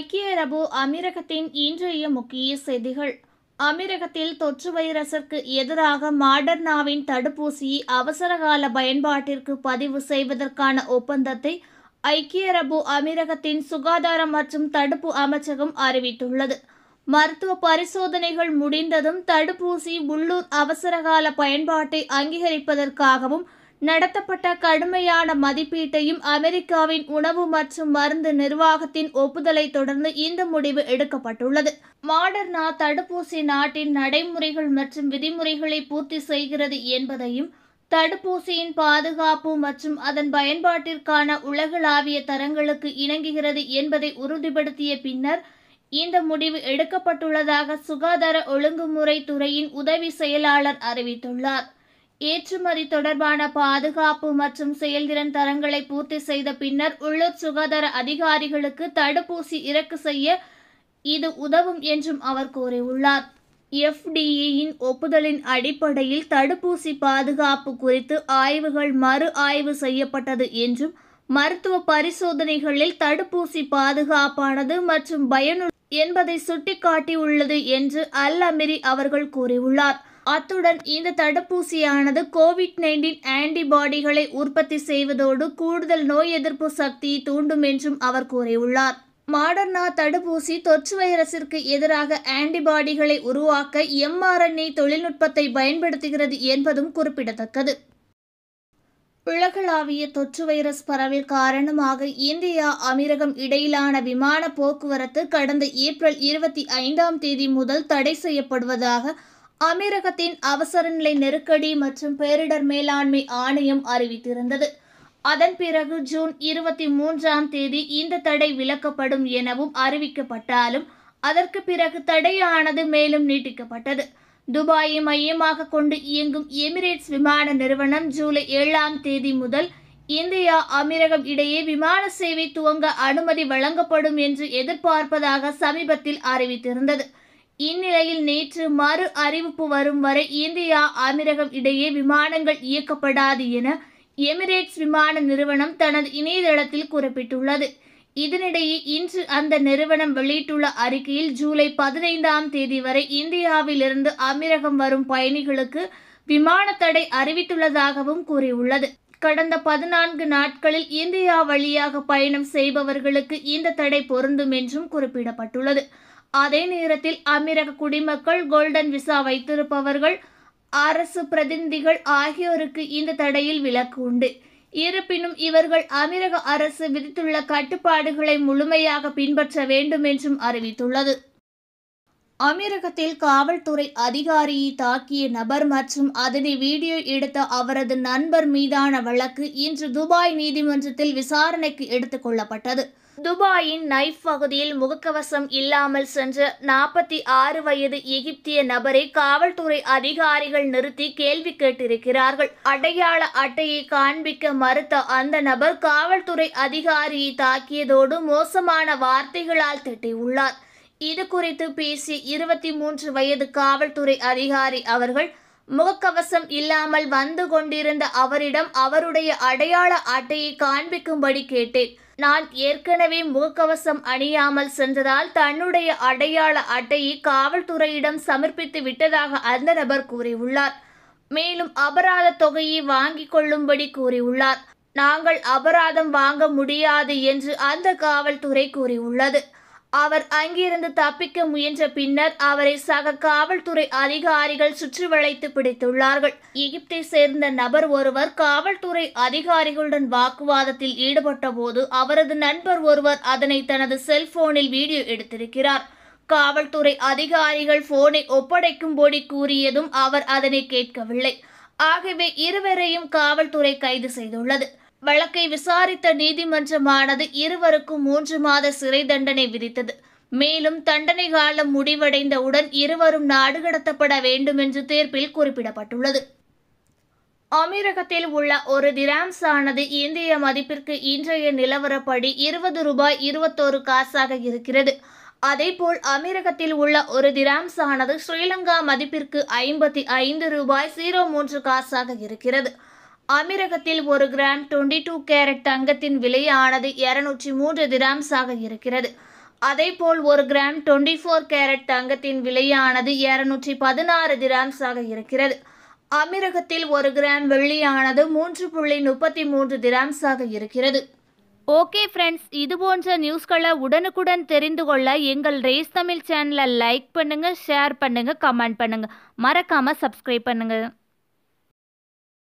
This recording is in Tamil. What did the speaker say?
ஐக்கிய அரபு அமீரகத்தின் இன்றைய முக்கிய செய்திகள் அமீரகத்தில் தொற்று வைரஸிற்கு எதிராக மாடர்னாவின் தடுப்பூசியை அவசரகால பயன்பாட்டிற்கு பதிவு செய்வதற்கான ஒப்பந்தத்தை ஐக்கிய அரபு அமீரகத்தின் சுகாதாரம் மற்றும் தடுப்பு அமைச்சகம் அறிவித்துள்ளது மருத்துவ பரிசோதனைகள் முடிந்ததும் தடுப்பூசி உள்ளூர் அவசரகால பயன்பாட்டை அங்கீகரிப்பதற்காகவும் நடத்தப்பட்ட கடுமையான மதிப்பீட்டையும் அமெரிக்காவின் உணவு மற்றும் மருந்து நிர்வாகத்தின் ஒப்புதலை தொடர்ந்து இந்த முடிவு எடுக்கப்பட்டுள்ளது மாடர்னா தடுப்பூசி நாட்டின் நடைமுறைகள் மற்றும் விதிமுறைகளை பூர்த்தி செய்கிறது என்பதையும் தடுப்பூசியின் பாதுகாப்பு மற்றும் அதன் பயன்பாட்டிற்கான உலகளாவிய தரங்களுக்கு இணங்குகிறது என்பதை உறுதிப்படுத்திய பின்னர் இந்த முடிவு எடுக்கப்பட்டுள்ளதாக சுகாதார ஒழுங்குமுறை துறையின் உதவி செயலாளர் அறிவித்துள்ளார் ஏற்றுமதி தொடர்பான பாதுகாப்பு மற்றும் செயல்திறன் தரங்களை பூர்த்தி செய்த பின்னர் உள்ளூர் சுகாதார அதிகாரிகளுக்கு தடுப்பூசி இறக்கு செய்ய இது உதவும் என்றும் அவர் கூறியுள்ளார் எஃப்டிஏயின் ஒப்புதலின் அடிப்படையில் தடுப்பூசி பாதுகாப்பு குறித்து ஆய்வுகள் மறு ஆய்வு செய்யப்பட்டது என்றும் மருத்துவ பரிசோதனைகளில் தடுப்பூசி பாதுகாப்பானது மற்றும் பயனுள்ள என்பதை சுட்டிக்காட்டியுள்ளது என்று அல் அமிரி அவர்கள் கூறியுள்ளார் அத்துடன் இந்த தடுப்பூசியானது கோவிட் நைன்டீன் ஆன்டிபாடிகளை உற்பத்தி செய்வதோடு கூடுதல் நோய் எதிர்ப்பு சக்தியை தூண்டும் என்றும் அவர் கூறியுள்ளார் மாடர்னா தடுப்பூசி தொற்று வைரஸிற்கு எதிராக ஆன்டிபாடிகளை உருவாக்க எம்ஆர்என்ஏ தொழில்நுட்பத்தை பயன்படுத்துகிறது என்பதும் குறிப்பிடத்தக்கது உலகளாவிய தொற்று வைரஸ் பரவல் காரணமாக இந்தியா அமீரகம் இடையிலான விமான போக்குவரத்து கடந்த ஏப்ரல் இருபத்தி ஐந்தாம் தேதி முதல் தடை செய்யப்படுவதாக அமீரகத்தின் அவசரநிலை நெருக்கடி மற்றும் பேரிடர் மேலாண்மை ஆணையம் அறிவித்திருந்தது அதன் பிறகு ஜூன் இருபத்தி மூன்றாம் தேதி இந்த தடை விலக்கப்படும் எனவும் அறிவிக்கப்பட்டாலும் அதற்கு பிறகு தடையானது மேலும் நீட்டிக்கப்பட்டது துபாயை மையமாக கொண்டு இயங்கும் எமிரேட்ஸ் விமான நிறுவனம் ஜூலை ஏழாம் தேதி முதல் இந்தியா அமீரகம் இடையே விமான சேவை துவங்க அனுமதி வழங்கப்படும் என்று எதிர்பார்ப்பதாக சமீபத்தில் அறிவித்திருந்தது இந்நிலையில் நேற்று மறு அறிவிப்பு வரும் வரை இந்தியா அமீரகம் இடையே விமானங்கள் இயக்கப்படாது என எமிரேட்ஸ் விமான நிறுவனம் தனது இணையதளத்தில் குறிப்பிட்டுள்ளது இதனிடையே இன்று அந்த நிறுவனம் வெளியிட்டுள்ள அறிக்கையில் ஜூலை பதினைந்தாம் தேதி வரை இந்தியாவிலிருந்து அமீரகம் வரும் பயணிகளுக்கு விமான தடை அறிவித்துள்ளதாகவும் கூறியுள்ளது கடந்த பதினான்கு நாட்களில் இந்தியா வழியாக பயணம் செய்பவர்களுக்கு இந்த தடை பொருந்தும் என்றும் குறிப்பிடப்பட்டுள்ளது அதே நேரத்தில் அமீரக குடிமக்கள் கோல்டன் விசா வைத்திருப்பவர்கள் அரசு பிரதிநிதிகள் ஆகியோருக்கு இந்த தடையில் விலக்கு உண்டு இருப்பினும் இவர்கள் அமீரக அரசு விதித்துள்ள கட்டுப்பாடுகளை முழுமையாக பின்பற்ற வேண்டும் என்றும் அறிவித்துள்ளது அமீரகத்தில் காவல்துறை அதிகாரியை தாக்கிய நபர் மற்றும் அதனை வீடியோ எடுத்த அவரது நண்பர் மீதான வழக்கு இன்று துபாய் நீதிமன்றத்தில் விசாரணைக்கு எடுத்துக் கொள்ளப்பட்டது துபாயின் நைஃப் பகுதியில் முகக்கவசம் இல்லாமல் சென்ற நாற்பத்தி ஆறு வயது எகிப்திய நபரை காவல்துறை அதிகாரிகள் நிறுத்தி கேள்வி கேட்டிருக்கிறார்கள் அடையாள அட்டையை காண்பிக்க மறுத்த அந்த நபர் காவல்துறை அதிகாரியை தாக்கியதோடு மோசமான வார்த்தைகளால் திட்டியுள்ளார் இது குறித்து பேசிய இருபத்தி மூன்று வயது காவல்துறை அதிகாரி அவர்கள் முகக்கவசம் இல்லாமல் வந்து கொண்டிருந்த அவரிடம் அவருடைய அடையாள அட்டையை காண்பிக்கும்படி கேட்டேன் நான் ஏற்கனவே முகக்கவசம் அணியாமல் சென்றதால் தன்னுடைய அடையாள அட்டையை காவல்துறையிடம் சமர்ப்பித்து விட்டதாக அந்த நபர் கூறியுள்ளார் மேலும் அபராத தொகையை வாங்கிக் கொள்ளும்படி கூறியுள்ளார் நாங்கள் அபராதம் வாங்க முடியாது என்று அந்த காவல்துறை கூறியுள்ளது அவர் அங்கிருந்து தப்பிக்க முயன்ற பின்னர் அவரை சக காவல்துறை அதிகாரிகள் சுற்றி வளைத்து பிடித்துள்ளார்கள் எகிப்தை சேர்ந்த நபர் ஒருவர் காவல்துறை அதிகாரிகளுடன் வாக்குவாதத்தில் ஈடுபட்ட போது அவரது நண்பர் ஒருவர் அதனை தனது செல்போனில் வீடியோ எடுத்திருக்கிறார் காவல்துறை அதிகாரிகள் போனை ஒப்படைக்கும்படி கூறியதும் அவர் அதனை கேட்கவில்லை ஆகவே இருவரையும் காவல்துறை கைது செய்துள்ளது வழக்கை விசாரித்த நீதிமன்றமானது இருவருக்கும் மூன்று மாத சிறை தண்டனை விதித்தது மேலும் தண்டனை காலம் முடிவடைந்தவுடன் இருவரும் நாடு கடத்தப்பட வேண்டும் என்று தீர்ப்பில் குறிப்பிடப்பட்டுள்ளது அமீரகத்தில் உள்ள ஒரு திராம்ஸ் ஆனது இந்திய மதிப்பிற்கு இன்றைய நிலவரப்படி இருபது ரூபாய் இருபத்தோரு காசாக இருக்கிறது அதேபோல் அமீரகத்தில் உள்ள ஒரு திராம்ஸ் ஆனது ஸ்ரீலங்கா மதிப்பிற்கு ஐம்பத்தி ஐந்து ரூபாய் ஜீரோ மூன்று காசாக இருக்கிறது அமீரகத்தில் ஒரு கிராம் டுவெண்ட்டி டூ கேரட் தங்கத்தின் விலையானது இருநூற்றி மூன்று திராம்ஸாக இருக்கிறது அதேபோல் ஒரு கிராம் டுவெண்ட்டி ஃபோர் கேரட் தங்கத்தின் விலையானது இருநூற்றி பதினாறு திராம்ஸாக இருக்கிறது அமீரகத்தில் ஒரு கிராம் வெள்ளியானது மூன்று புள்ளி முப்பத்தி மூன்று திராம்ஸாக இருக்கிறது ஓகே ஃப்ரெண்ட்ஸ் இது போன்ற நியூஸ்களை உடனுக்குடன் தெரிந்து கொள்ள எங்கள் ரேஸ் தமிழ் சேனலை லைக் பண்ணுங்கள் ஷேர் பண்ணுங்கள் கமெண்ட் பண்ணுங்கள் மறக்காமல் சப்ஸ்கிரைப் பண்ணுங்கள்